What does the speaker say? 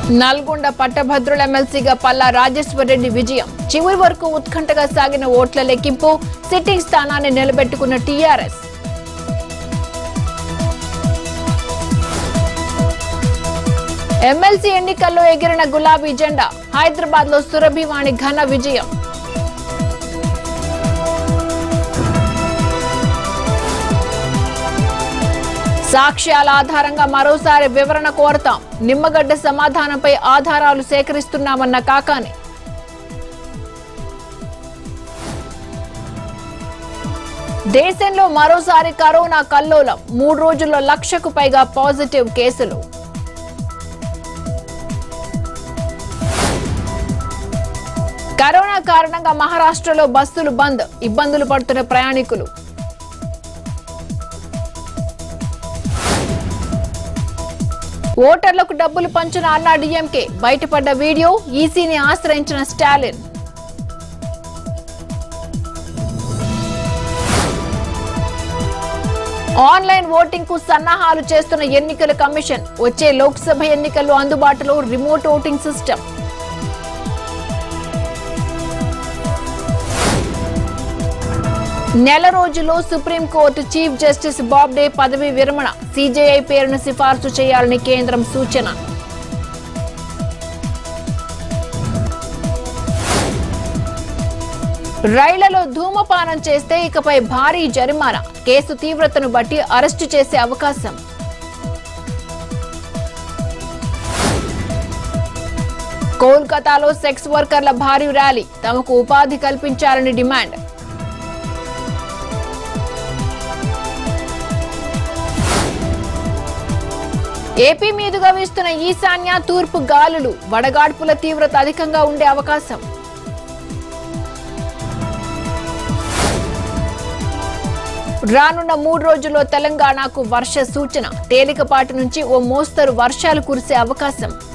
నల్గొండ పట్టభద్రుల ఎమ్మెల్సీగా పల్లా రాజేశ్వరరెడ్డి విజయం చివరి వరకు ఉత్కంఠగా సాగిన ఓట్ల లెక్కింపు సిట్టింగ్ స్థానాన్ని నిలబెట్టుకున్న టీఆర్ఎస్ ఎమ్మెల్సీ ఎన్నికల్లో ఎగిరిన గులాబీ జెండా హైదరాబాద్ లో సురభివాణి ఘన విజయం సాక్ష్యాల ఆధారంగా మరోసారి వివరణ కోరతాం నిమ్మగడ్డ సమాధానంపై ఆధారాలు సేకరిస్తున్నామన్న కాకాని దేశంలో మరోసారి కరోనా కల్లోలం మూడు రోజుల్లో లక్షకు పైగా పాజిటివ్ కేసులు కరోనా కారణంగా మహారాష్ట్రలో బస్సులు బంద్ ఇబ్బందులు పడుతున్న ప్రయాణికులు ఓటర్లకు డబ్బులు పంచిన అన్నా డిఎంకే బయటపడ్డ వీడియో ఈసీని ఆశ్రయించిన స్టాలిన్ ఆన్లైన్ ఓటింగ్ కు సన్నాహాలు చేస్తున్న ఎన్నికల కమిషన్ వచ్చే లోక్సభ ఎన్నికల్లో అందుబాటులో రిమోట్ ఓటింగ్ సిస్టమ్ నెల రోజుల్లో సుప్రీంకోర్టు చీఫ్ జస్టిస్ బాబ్డే పదవి విరమణ సీజేఐ పేరును సిఫార్సు చేయాలని కేంద్రం సూచన రైళ్లలో ధూమపానం చేస్తే ఇకపై భారీ జరిమానా కేసు తీవ్రతను బట్టి అరెస్టు చేసే అవకాశం కోల్కతాలో సెక్స్ వర్కర్ల భారీ ర్యాలీ తమకు ఉపాధి కల్పించాలని డిమాండ్ ఏపీ మీదుగా వీస్తున్న ఈశాన్య తూర్పు గాలులు వడగాడ్పుల తీవ్రత అధికంగా ఉండే అవకాశం రానున్న మూడు రోజుల్లో తెలంగాణకు వర్ష సూచన తేలికపాటి నుంచి ఓ మోస్తరు వర్షాలు కురిసే అవకాశం